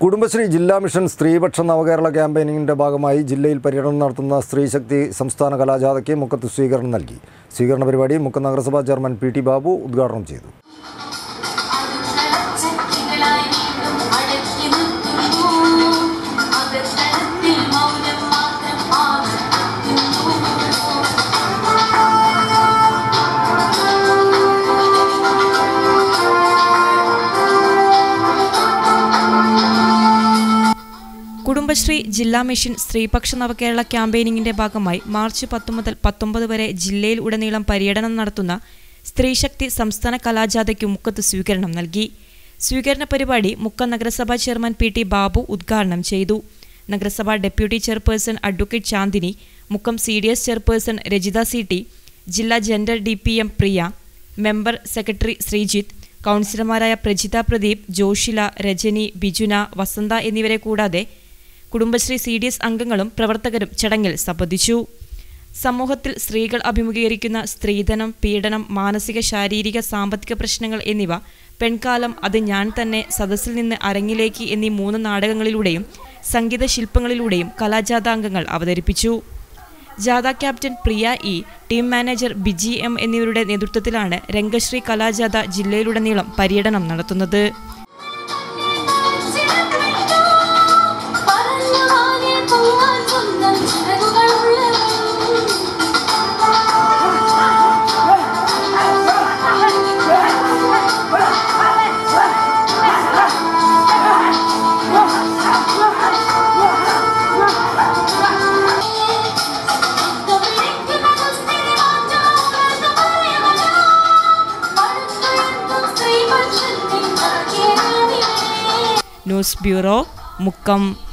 കുടുംബശ്രീ ജില്ലാ മിഷൻ സ്ത്രീപക്ഷ നവകേരള ക്യാമ്പയിനിങ്ങിന്റെ ഭാഗമായി ജില്ലയിൽ പര്യടനം നടത്തുന്ന സ്ത്രീശക്തി സംസ്ഥാന കലാജാഥയ്ക്ക് മുക്കത്ത് സ്വീകരണം നൽകി സ്വീകരണ പരിപാടി മുക്കം നഗരസഭാ ചെയർമാൻ പി ടി ബാബു ഉദ്ഘാടനം ചെയ്തു ശക്തികളായി വീണ്ടും അടക്കി നിർത്തുന്നു അകത്തളത്തിൽ മൗനം മാത്രം ആവർത്തിക്കുന്നു കുടുംബശ്രീ ജില്ലാ മിഷൻ സ്ത്രീപക്ഷ നവകേരള ക്യാമ്പയിനിങ്ങിന്റെ ഭാഗമായി മാർച്ച് പത്ത് മുതൽ പത്തൊമ്പത് വരെ ജില്ലയിൽ ഉടനീളം പര്യടനം നടത്തുന്ന സ്ത്രീശക്തി സംസ്ഥാന കലാജാഥയ്ക്ക് മുക്കത്ത് സ്വീകരണം നൽകി സ്വീകരണ പരിപാടി മുക്കം നഗരസഭാ ചെയർമാൻ പി ടി ബാബു ഉദ്ഘാടനം ചെയ്തു നഗരസഭാ deputy chairperson advocate Chandini Mukkam C D S chairperson Rajitha C T ജില്ലാ gender D P M Priya member secretary Sreejith കൗൺസിലർമാരായ പ്രജിത പ്രദീപ് ജോഷില രജനി ബിജുന വസന്ത എന്നിവരെ കൂടാതെ കുടുംബശ്രീ സി ഡി എസ് അംഗങ്ങളും പ്രവർത്തകരും ചടങ്ങിൽ സംബന്ധിച്ചു സമൂഹത്തിൽ സ്ത്രീകൾ അഭിമുഖീകരിക്കുന്ന സ്ത്രീധനം പീഡനം മാനസിക ശാരീരിക സാമ്പത്തിക പ്രശ്നങ്ങൾ എന്നിവ പെൺകാലം അത് ഞാൻ തന്നെ സദസ്സിൽ നിന്ന് അരങ്ങിലേക്ക് എന്നീ മൂന്ന് നാടകങ്ങളിലൂടെയും സംഗീത ശില്പങ്ങളിലൂടെയും കലാജാഥ അംഗങ്ങൾ അവതരിപ്പിച്ചു ജാഥ captain Priya E team manager Biji M എന്നിവരുടെ നേതൃത്വത്തിലാണ് രംഗശ്രീ കലാജാഥ ജില്ലയിലുടനീളം പര്യടനം നടത്തുന്നത് പറന്നുവാനെ പോവാൻ സ്വന്തം ചിറകുകളുള്ളവൻ കവിളിക്കുന്ന കുസ്തിരി മാറ്റം പറയുമല്ലോ പടുത്തുയർത്തും സ്ത്രീപക്ഷത്തിൻ കേരളമേ ന്യൂസ് ബ്യൂറോ മുക്കം